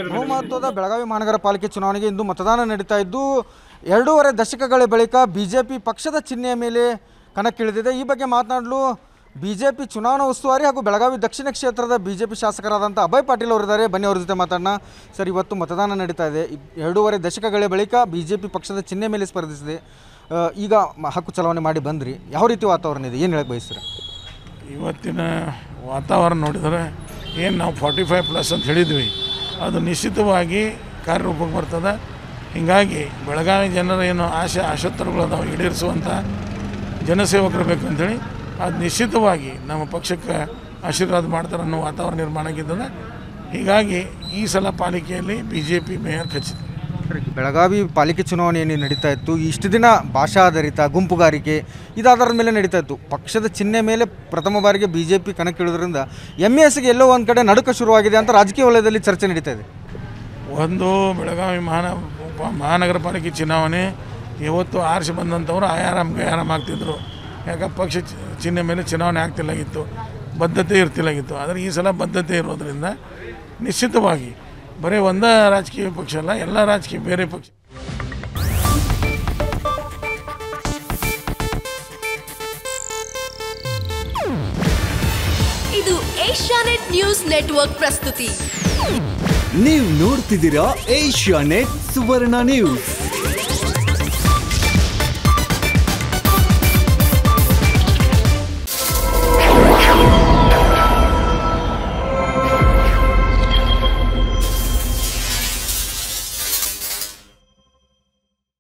ಬಹುಮಹತ್ವದ ಬೆಳಗಾವಿ ಮಹಾನಗರ ಪಾಲಿಕೆ ಚುನಾವಣೆಗೆ ಇಂದು ಮತದಾನ ನಡೀತಾ ಇದ್ದು ಎರಡೂವರೆ ದಶಕಗಳ ಬಳಿಕ ಬಿಜೆಪಿ ಪಕ್ಷದ ಚಿಹ್ನೆಯ ಮೇಲೆ ಕಣಕ್ಕಿಳಿದಿದೆ ಈ ಬಗ್ಗೆ ಮಾತನಾಡಲು ಬಿಜೆಪಿ ಚುನಾವಣಾ ಉಸ್ತುವಾರಿ ಹಾಗೂ ಬೆಳಗಾವಿ ದಕ್ಷಿಣ ಕ್ಷೇತ್ರದ ಬಿಜೆಪಿ ಶಾಸಕರಾದಂಥ ಅಭಯ್ ಪಾಟೀಲ್ ಅವರಿದ್ದಾರೆ ಬನ್ನಿ ಅವ್ರ ಜೊತೆ ಮಾತಾಡೋಣ ಸರ್ ಇವತ್ತು ಮತದಾನ ನಡೀತಾ ಇದೆ ಇ- ಎರಡೂವರೆ ದಶಕಗಳ ಬಳಿಕ ಬಿಜೆಪಿ ಪಕ್ಷದ ಚಿಹ್ನೆ ಮೇಲೆ ಸ್ಪರ್ಧಿಸಿದೆ ಆ, ಈಗ ಮ- ಹಕ್ಕು ಚಲಾವಣೆ ಮಾಡಿ ಬಂದ್ರಿ ಯಾವ ರೀತಿ ವಾತಾವರಣ ಇದೆ ಏನು ಹೇಳಕ್ಕೆ ಬಯಸ್ತೀರಾ ಇವತ್ತಿನ ವಾತಾವರಣ ನೋಡಿದರೆ ಏನು ನಾವು ಫಾರ್ಟಿ ಫೈವ್ ಪ್ಲಸ್ ಅಂತ ಹೇಳಿದ್ವಿ ಅದು ನಿಶ್ಚಿತವಾಗಿ ಕಾರ್ಯರೂಪಕ್ಕೆ ಬರ್ತದೆ ಹೀಗಾಗಿ ಬೆಳಗಾವಿ ಜನರ ಏನು ಆಶೆ ಆಶೋತ್ತರಗಳು ಅದಾವೆ ಈಡೇರಿಸುವಂಥ ಜನಸೇವಕರು ಬೇಕು ಅಂತೇಳಿ ಅದು ನಿಶ್ಚಿತವಾಗಿ ನಮ್ಮ ಪಕ್ಷಕ್ಕೆ ಆಶೀರ್ವಾದ ಮಾಡ್ತಾರೆ ಅನ್ನೋ ವಾತಾವರಣ ನಿರ್ಮಾಣ ಆಗಿದ್ದದ ಹೀಗಾಗಿ ಈ ಸಲ ಪಾಲಿಕೆಯಲ್ಲಿ ಬಿ ಜೆ ಪಿ ಮೇಯರ್ ಖಚಿತ ಬೆಳಗಾವಿ ಪಾಲಿಕೆ ಚುನಾವಣೆ ಏನು ನಡೀತಾ ಇತ್ತು ಇಷ್ಟು ದಿನ ಭಾಷಾಧಾರಿತ ಗುಂಪುಗಾರಿಕೆ ಇದಾದ್ರ ಮೇಲೆ ನಡೀತಾ ಇತ್ತು ಪಕ್ಷದ ಚಿಹ್ನೆ ಮೇಲೆ ಪ್ರಥಮ ಬಾರಿಗೆ ಬಿ ಜೆ ಪಿ ಕಣಕ್ಕಿಳಿದ್ರಿಂದ ಎಮ್ ಎಸ್ಗೆ ಎಲ್ಲೋ ಒಂದು ಕಡೆ ನಡುಕ ಶುರುವಾಗಿದೆ ಅಂತ ರಾಜಕೀಯ ವಲಯದಲ್ಲಿ ಚರ್ಚೆ ನಡೀತಾ ಇದೆ ಒಂದು ಬೆಳಗಾವಿ ಮಹಾನ ಮಹಾನಗರ ಪಾಲಿಕೆ ಚುನಾವಣೆ ಇವತ್ತು ಆರಿಸಿ ಬಂದಂಥವ್ರು ಆಯಾರಾಮ್ ಗಯಾರಾಮ್ ಆಗ್ತಿದ್ರು ಯಾಕೆ ಪಕ್ಷ ಚಿ- ಚಿಹ್ನೆ ಮೇಲೆ ಚುನಾವಣೆ ಆಗ್ತಿಲ್ಲಾಗಿತ್ತು ಬದ್ಧತೆ ಇರ್ತಿಲ್ಲಾಗಿತ್ತು ಆದರೆ ಈ ಸಲ ಬದ್ಧತೆ ಇರೋದರಿಂದ ನಿಶ್ಚಿತವಾಗಿ ಬರೀ ಒಂದೇ ರಾಜಕೀಯ ಪಕ್ಷ ಅಲ್ಲ ಎಲ್ಲ ರಾಜಕೀಯ ಬೇರೆ ಪಕ್ಷ ಇದು ಏಷ್ಯಾನೆಟ್ ನ್ಯೂಸ್ ನೆಟ್ವರ್ಕ್ ಪ್ರಸ್ತುತಿ ನೀವು ನೋಡ್ತಿದ್ದೀರಾ ಏಷ್ಯಾ ನೆಟ್ ಸುವರ್ಣ ನ್ಯೂಸ್